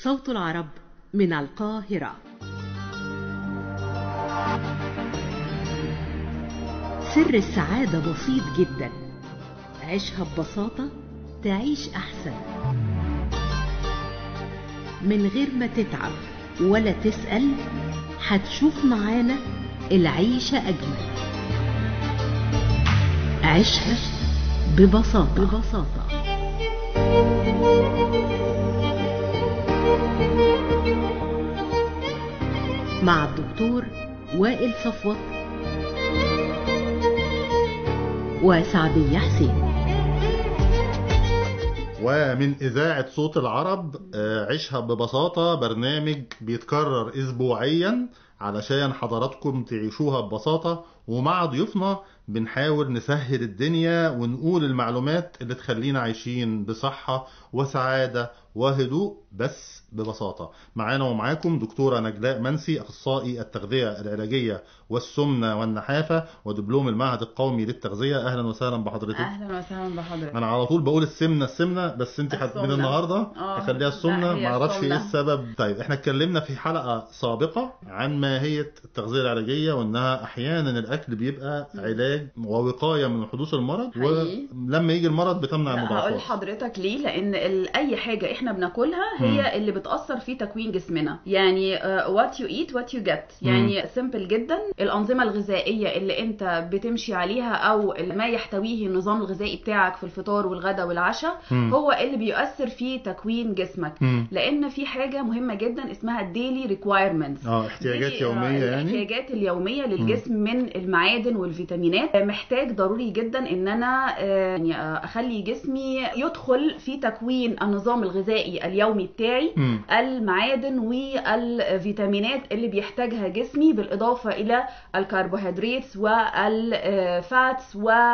صوت العرب من القاهرة سر السعادة بسيط جدا عيشها ببساطة تعيش أحسن من غير ما تتعب ولا تسأل هتشوف معانا العيشة أجمل عيشها ببساطة ببساطة مع الدكتور وائل صفوت وسعدية حسين ومن إذاعة صوت العرب آه، عيشها ببساطة برنامج بيتكرر أسبوعيا علشان حضراتكم تعيشوها ببساطة ومع ضيوفنا بنحاول نسهل الدنيا ونقول المعلومات اللي تخلينا عايشين بصحة وسعادة وهدوء بس ببساطة معانا ومعاكم دكتورة نجلاء منسي أخصائي التغذية العلاجية والسمنة والنحافة ودبلوم المعهد القومي للتغذية أهلا وسهلا بحضرتك اهلا وسهلا بحضرتك انا على طول بقول السمنه السمنه بس انت حت- من السمنة. النهارده آه. هخليها السمنه لا، هي ما اعرفش ايه السمنة. السبب طيب احنا اتكلمنا في حلقه سابقه عن ماهيه التغذيه العلاجيه وانها احيانا الاكل بيبقى علاج ووقايه من حدوث المرض حقيقي. ولما يجي المرض بتمنع لا، هقول المضاعفات لحضرتك ليه لان ال- اي حاجه احنا بناكلها هي اللي بتاثر في تكوين جسمنا يعني وات يو ايت وات يو جيت يعني سيمبل جدا الانظمه الغذائيه اللي انت بتمشي عليها او ما يحتويه النظام الغذائي بتاعك في الفطار والغداء والعشاء مم. هو اللي بيؤثر في تكوين جسمك مم. لان في حاجه مهمه جدا اسمها الديلي ريكوايرمنتس اه احتياجات دي، يوميه آه، يعني الاحتياجات اليوميه للجسم من المعادن والفيتامينات آه، محتاج ضروري جدا ان انا آه، يعني آه، اخلي جسمي يدخل في تكوين النظام الغذائي اليومي بتاعي مم. المعادن والفيتامينات اللي بيحتاجها جسمي بالاضافه الى الكربوهيدرات والفاتس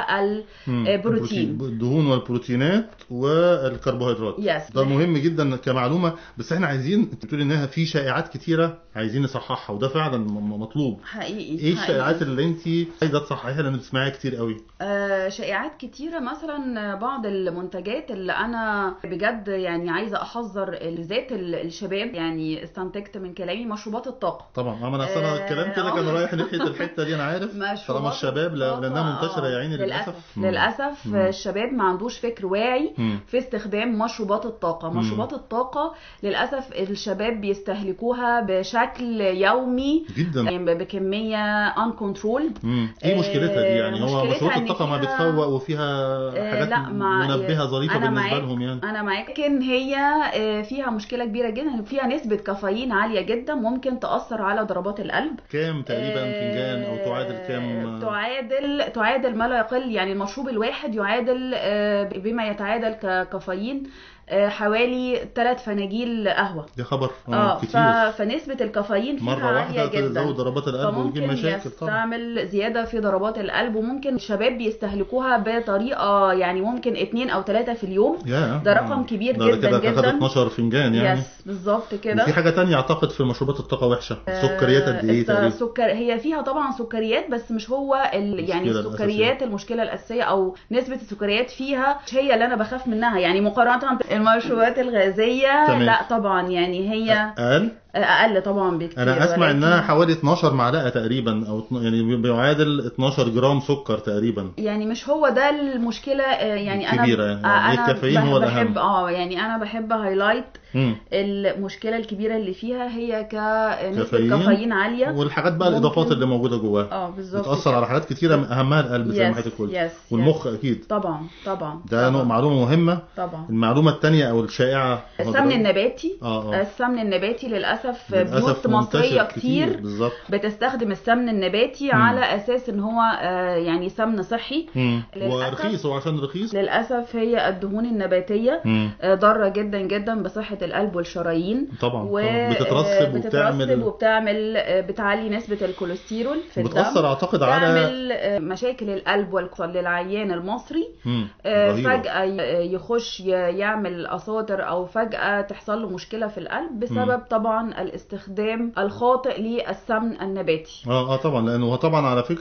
مم. والبروتين الدهون والبروتينات والكربوهيدرات يس ده مهم جدا كمعلومه بس احنا عايزين انت بتقولي انها في شائعات كتيره عايزين نصححها وده فعلا م- مطلوب حقيقي ايه حقيقي. الشائعات اللي انت عايزه تصححيها لان بتسمعيها كتير قوي آه، شائعات كتيرة مثلا بعض المنتجات اللي أنا بجد يعني عايزة أحذر لذات ال- الشباب يعني استنتجت من كلامي مشروبات الطاقة طبعا ما انا أصل انا آه، الكلام كده كان آه. رايح ناحيه الحته دي انا عارف مشروبات طالما الشباب لا- الطاقة، لانها منتشره آه، يا عيني للاسف مم. للأسف مم. الشباب ما عندوش فكر واعي مم. في استخدام مشروبات الطاقة مم. مشروبات الطاقة للأسف الشباب بيستهلكوها بشكل يومي جدا يعني بكمية uncontrolled مم. ايه آه، مشكلتها دي يعني هو مشكلتها مشروبات إن الطاقه ما فيها- بتفوق وفيها آه، حاجات لا، مع- منبهه ظريفه أنا بالنسبه معاك. لهم يعني انا معاك لكن هي آه، فيها مشكله كبيره جدا فيها نسبه كافيين عاليه جدا ممكن تاثر على ضربات القلب كام تقريبا آه، فنجان او تعادل كام تعادل تعادل ما لا يقل يعني المشروب الواحد يعادل آه، بما يتعادل ككافيين آه، حوالي 3 فناجيل قهوه دي خبر اه اه ف... كتير فنسبه الكافيين فيها مره عاليه واحده جدا تزود ضربات القلب وتجيب فممكن مشاكل يس طبعا تعمل زيادة في ضربات القلب وممكن الشباب بيستهلكوها بطريقة يعني ممكن اتنين او تلاتة في اليوم يا ده رقم كبير ده جدا كده كده جدا. 12 فنجان يعني يس بالظبط كده وفي حاجه تانية اعتقد في مشروبات الطاقه وحشه السكريات قد ايه الس- تقريبا السكر هي فيها طبعا سكريات بس مش هو ال... يعني المشكلة السكريات المشكله الاساسيه او نسبه السكريات فيها مش هي اللي انا بخاف منها يعني مقارنه بالمشروبات الغذائيه تمام. لا طبعا يعني هي اقل اقل طبعا بكتير انا اسمع ولكن- انها حوالي 12 معلقه تقريبا او اتن- يعني بيعادل 12 جرام سكر تقريبا يعني مش هو ده المشكله آه، يعني انا الكبيرة يعني. آه، يعني انا الكافيين بح- هو الأهم. بحب اه يعني انا بحب هايلايت مم. المشكله الكبيره اللي فيها هي كنسبه كافيين. كافيين عاليه والحاجات بقى ممكن- الاضافات اللي موجوده جواها اه بالظبط بتاثر على حاجات كتيره من اهمها القلب زي ما يس حضرتك قلت يس والمخ اكيد طبعا طبعا ده نوع طبعا, معلومه مهمه طبعا. المعلومه الثانيه او الشائعه السمن النباتي اه اه السمن النباتي للاسف, للأسف بيوت مصريه منتشر كتير بالظبط بتستخدم السمن النباتي مم. على اساس ان هو آه، يعني سمن صحي مم. للأسف- ورخيص وعشان رخيص للاسف هي الدهون النباتيه مم. آه، ضاره جدا جدا بصحه القلب والشرايين طبعا و طبعاً. بتترسب آه، بتترسب وبتعمل وبتعمل آه، بتعلي نسبه الكوليسترول في الدم بتاثر اعتقد على تعمل آه، مشاكل القلب والقلب للعيان المصري مم. آه، رهيبة. فجأة ي- يخش ي- يعمل أساطر أو فجأة تحصل له مشكلة في القلب بسبب طبعا الاستخدام الخاطئ للسمن النباتي اه اه طبعا لانه هو طبعا على فكره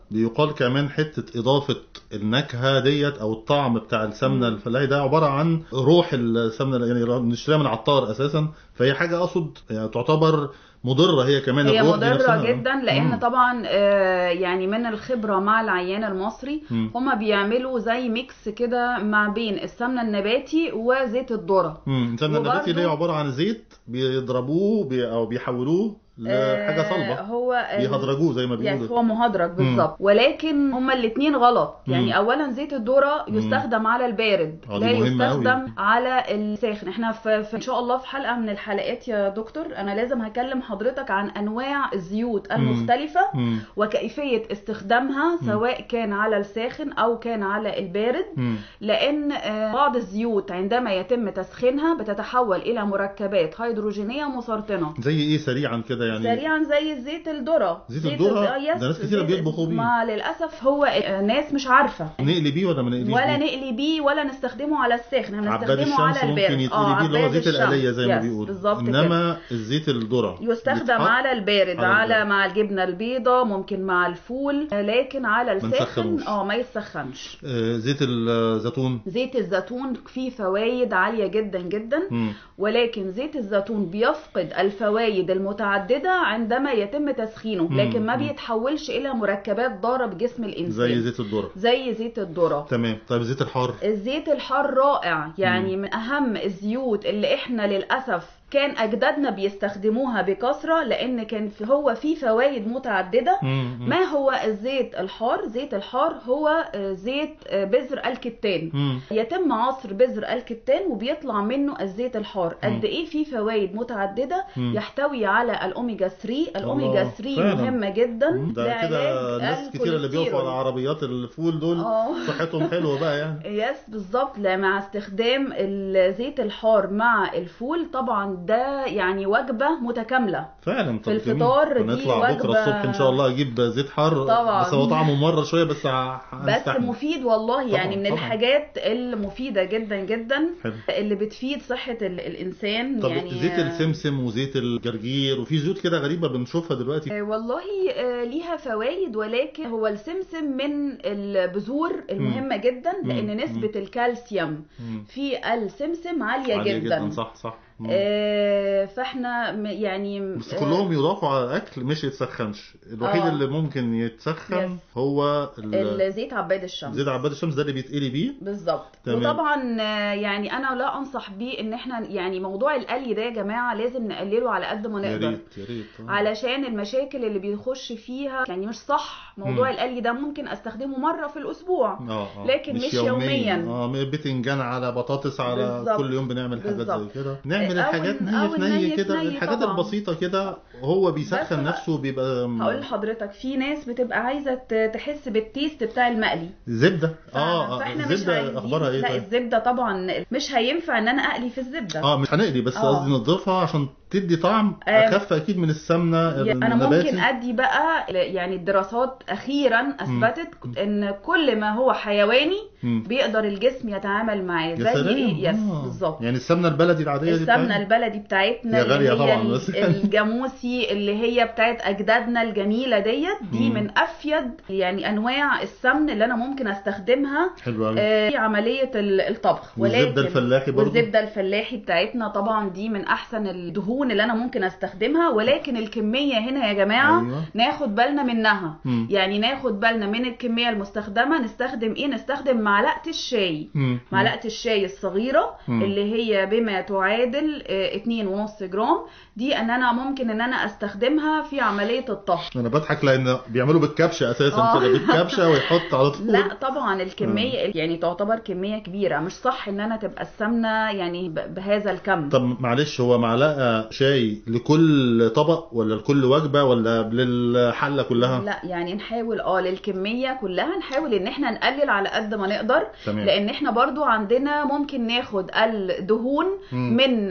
بيقال كمان حته اضافه النكهه ديت او الطعم بتاع السمنه الفلاحي ده عباره عن روح السمنه يعني بنشتريها من عطار اساسا فهي حاجه اقصد يعني تعتبر مضره هي كمان هي الروح دي مضرة نفسها. جدا لان مم. طبعا آه، يعني من الخبرة مع العيان المصري مم. هما بيعملوا زي ميكس كده ما بين السمنة النباتي وزيت الذرة امم السمنه النباتي اللي هي وبرضو- عباره عن زيت بيضربوه بي او بيحولوه لحاجه آه، صلبه هو ال- بيهدرجوه زي ما يعني بيقولوا هو مهدرج بالظبط ولكن هما الاثنين غلط يعني مم. اولا زيت الذره يستخدم على البارد آه، دي لا مهمة يستخدم أوي. على الساخن احنا في, في ان شاء الله في حلقه من الحلقات يا دكتور انا لازم هكلم حضرتك عن انواع الزيوت المختلفه مم. وكيفيه استخدامها سواء كان على الساخن او كان على البارد مم. لان آه، بعض الزيوت عندما يتم تسخينها بتتحول الى مركبات هيدروجينيه مسرطنه زي ايه سريعا كده يعني سريعا زي زيت الذره زيت الذرة؟ الذ- يس، ده ناس كتيرة زيت- بيطبخوا بيه. ما للاسف هو آه، ناس مش عارفه نقلي بيه ولا ما نقليش ولا بيه؟ نقلي بيه ولا نستخدمه على الساخن احنا عباد بنستخدمه الشمس على البارد ممكن يتقلي بيه اللي هو عباد زيت الشمس. الآلية زي ما يس، بيقولوا بالظبط كده انما الزيت الذرة يستخدم بيتحط- على البارد على على, البارد. مع الجبنه البيضاء ممكن مع الفول آه، لكن على الساخن نسخنوش. اه ما يتسخنش آه، زيت الزيتون زيت الزيتون فيه فوائد عاليه جدا جدا مم. ولكن زيت الزيتون بيفقد الفوائد المتعددة عندما يتم تسخينه مم. لكن ما مم. بيتحولش إلى مركبات ضارة بجسم الإنسان زي زيت الذرة زي زيت الذرة تمام طيب الزيت الحار الزيت الحار رائع يعني من أهم الزيوت اللي إحنا للأسف كان أجدادنا بيستخدموها بكثرة لأن كان في- هو فيه فوائد متعددة مم. مم. ما هو الزيت الحار؟ زيت الحار هو آه، زيت آه، بذر الكتان مم. يتم عصر بذر الكتان وبيطلع منه الزيت الحار مم. قد ايه فيه فوائد متعدده مم. يحتوي على الاوميجا 3 الاوميجا الله، 3 فعلا. مهمه جدا مم. ده كده لعلاج ناس كتير اللي بيقفوا على الكوليسترول. عربيات الفول دول اه صحتهم حلوه بقى يعني يس بالظبط لا مع استخدام الزيت الحار مع الفول طبعا ده يعني وجبه متكامله فعلا طب في الفطار جميل. دي هنطلع بكره وجبة- الصبح ان شاء الله اجيب زيت حار طبعا. بس هو طعمه ممرر شويه بس ه- بس هنستحمل. مفيد والله يعني طبعاً، من طبعاً. الحاجات المفيده جدا جدا حلو. اللي بتفيد صحه ال- الانسان طب يعني زيت السمسم وزيت الجرجير وفي زيوت كده غريبه بنشوفها دلوقتي آه، والله آه، ليها فوائد ولكن هو السمسم من البذور المهمة جدا مم. لأن نسبة الكالسيوم مم. في السمسم عالية, عاليه جدا, جدا صح صح مم. آه، فاحنا م- يعني بس آه، كلهم يضافوا على الاكل مش يتسخنش الوحيد آه. اللي ممكن يتسخن Yes. هو ال- الزيت عباد الشمس زيت عباد الشمس ده اللي بيتقلي بيه بالظبط تمام. وطبعا آه، يعني انا لا انصح بيه ان احنا يعني موضوع القلي ده يا جماعه لازم نقلله على قد ما يا نقدر ريت يا ريت آه. علشان المشاكل اللي بيخش فيها يعني مش صح موضوع مم. القلي ده ممكن استخدمه مره في الاسبوع اه اه لكن مش يومياً. اه بتنجان على بطاطس على بالظبط. كل يوم بنعمل حاجات زي بالظبط. كده نعمل أو الحاجات ن- نية أو في الني نية في كده ني الحاجات طبعاً. البسيطة كده هو بيسخن بس نفسه بيبقى م- هقول لحضرتك في ناس بتبقى عايزه ت- تحس بالتيست بتاع المقلي زبدة ف- اه اه فاحنا مش الزبدة عايزين اخبارها ايه لا طيب الزبده طبعا مش هينفع ان انا اقلي في الزبده اه مش هنقلي بس آه. قصدي نضيفها عشان تدي طعم آم، اخف اكيد من السمنة يا- انا النباتي ممكن ادي بقى يعني الدراسات اخيرا اثبتت ان كل ما هو حيواني مم. بيقدر الجسم يتعامل معاه يا زي سلام ايه يس آه. بالظبط يعني السمنة البلدي العادية دي السمنه بتاعتنا؟ البلدي بتاعتنا هي غالية اللي هي طبعاً، ال- بس- الجاموسي اللي هي بتاعت اجدادنا الجميله ديت دي مم. من افيد يعني انواع السمن اللي انا ممكن استخدمها حلو قوي آه، في عمليه ال- الطبخ والزبدة الفلاحي برضو؟ والزبده الفلاحي بتاعتنا طبعا دي من احسن الدهون اللي انا ممكن استخدمها ولكن الكميه هنا يا جماعه أيوة. ناخد بالنا منها مم. يعني ناخد بالنا من الكميه المستخدمه نستخدم ايه نستخدم معلقه الشاي مم. معلقه الشاي الصغيره مم. اللي هي بما تعادل آه، اتنين ونص جرام دي ان انا ممكن ان انا استخدمها في عمليه الطهي انا بضحك لان بيعملوا بالكبشه اساسا آه. كده بالكبشه ويحط على طول لا طبعا الكميه يعني تعتبر كميه كبيره مش صح ان انا تبقى السمنه يعني ب- بهذا الكم طب معلش هو معلقه شاي لكل طبق ولا لكل وجبه ولا للحله كلها لا يعني نحاول اه للكميه كلها نحاول ان احنا نقلل على قد ما نقدر تمام لان احنا برضو عندنا ممكن ناخد الدهون مم. من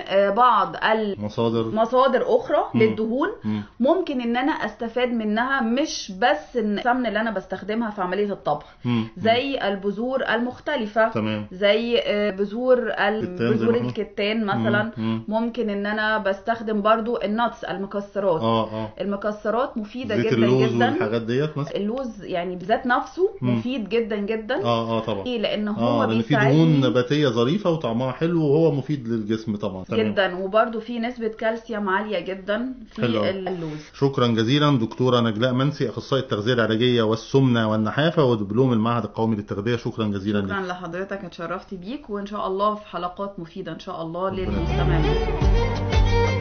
آه، بعض مصادر المصادر اخرى مم. للدهون مم. ممكن ان انا استفاد منها مش بس إن السمن اللي انا بستخدمها في عمليه الطبخ مم. زي البذور المختلفه تمام زي آه، بذور ال- الكتان زي بذور ما احنا- الكتان مثلا مم. مم. ممكن ان انا بستخدم برضو النتس المكسرات اه اه المكسرات مفيده زيت جدا اللوز جدا والحاجات ديت مثلا اللوز يعني بذات نفسه مم. مفيد جدا جدا اه اه طبعا ليه لان هو اه لان في دهون بيساعدني نباتيه ظريفه وطعمها حلو وهو مفيد للجسم طبعا تمام. جدا وبرده في نسبه كالسيوم عاليه جدا في حلو. اللوز شكرا جزيلا دكتوره نجلاء منسي اخصائي التغذيه العلاجيه والسمنه والنحافه ودبلوم المعهد القومي للتغذيه شكرا جزيلا شكرا لك لحضرتك اتشرفت بيك وان شاء الله في حلقات مفيده ان شاء الله ربنا للمستمع المصري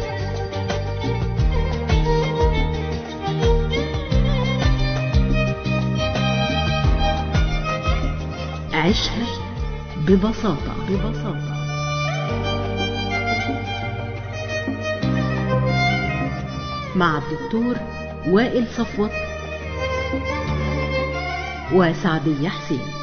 عيشها ببساطة ببساطة مع الدكتور وائل صفوت وسعدية حسين